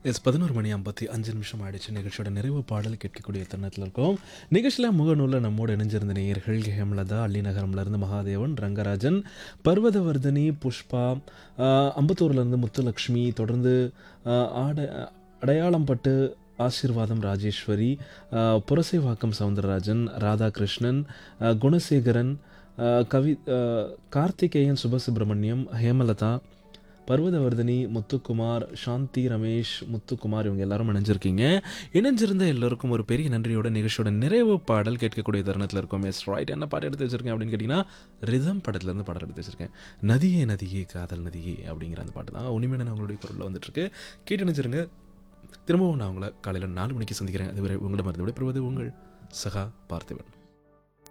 S பதினோரு மணி ஐம்பத்தி அஞ்சு நிமிஷம் ஆயிடுச்சு நிகழ்ச்சியோட நிறைவு பாடல் கேட்கக்கூடிய தருணத்தில் இருக்கோம் நிகழ்ச்சியில் முகநூலில் நம்மோடு இணைஞ்சிருந்த நேயர்கள் ஹேமலதா அள்ளிநகரம்லேருந்து மகாதேவன் ரங்கராஜன் பர்வதவர்தினி புஷ்பா ஆஹ், அம்பத்தூர்லேருந்து முத்துலக்ஷ்மி தொடர்ந்து ஆஹ், ஆட அடையாளம் பட்டு ஆசீர்வாதம் ராஜேஸ்வரி ஆஹ், புரசைவாக்கம் சவுந்தரராஜன் ராதாகிருஷ்ணன் ஆஹ், குணசேகரன் ஆஹ், கவி ஆஹ், கார்த்திகேயன் சுபசுப்ரமணியம் ஹேமலதா பர்வதவர்தினி முத்துக்குமார் சாந்தி ரமேஷ் முத்துக்குமார் இவங்க எல்லாரும் இணைஞ்சிருக்கீங்க இணைஞ்சிருந்த எல்லோருக்கும் ஒரு பெரிய நன்றியோட நிகழ்ச்சியோட நிறைவு பாடல் கேட்கக்கூடிய தருணத்தில் இருக்கும் எஸ் ரைட் என்ன பாட்டு எடுத்து வச்சிருக்கேன் அப்படின்னு கேட்டிங்கன்னா ரிதம் படத்துலேருந்து பாடல் எடுத்து வச்சிருக்கேன் நதியே நதியே காதல் நதியே அப்படிங்கிற அந்த பாட்டு தான் உனிமையான அவங்களுடைய குரலில் வந்துட்டுருக்கு கேட்டு நினைச்சிருங்க திரும்பவும் நான் உங்களை காலையில் நாலு மணிக்கு சந்திக்கிறேன் அதுவரை உங்களிடம் இருந்து விடைபெறுவது உங்கள் சகா பார்த்திபன்